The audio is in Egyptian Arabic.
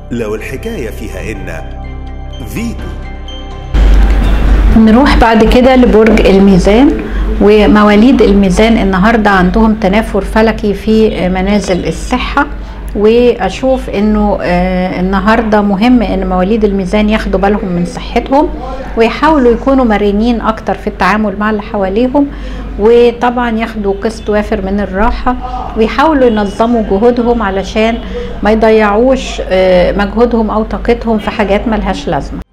لو الحكاية فيها إن فيتو نروح بعد كده لبرج الميزان ومواليد الميزان النهارده عندهم تنافر فلكي في منازل الصحه واشوف انه آه، النهارده مهم ان مواليد الميزان ياخدوا بالهم من صحتهم ويحاولوا يكونوا مرنين اكتر في التعامل مع اللي حواليهم وطبعا ياخدوا قسط وافر من الراحه ويحاولوا ينظموا جهودهم علشان ما يضيعوش آه، مجهودهم او طاقتهم في حاجات ملهاش لازمه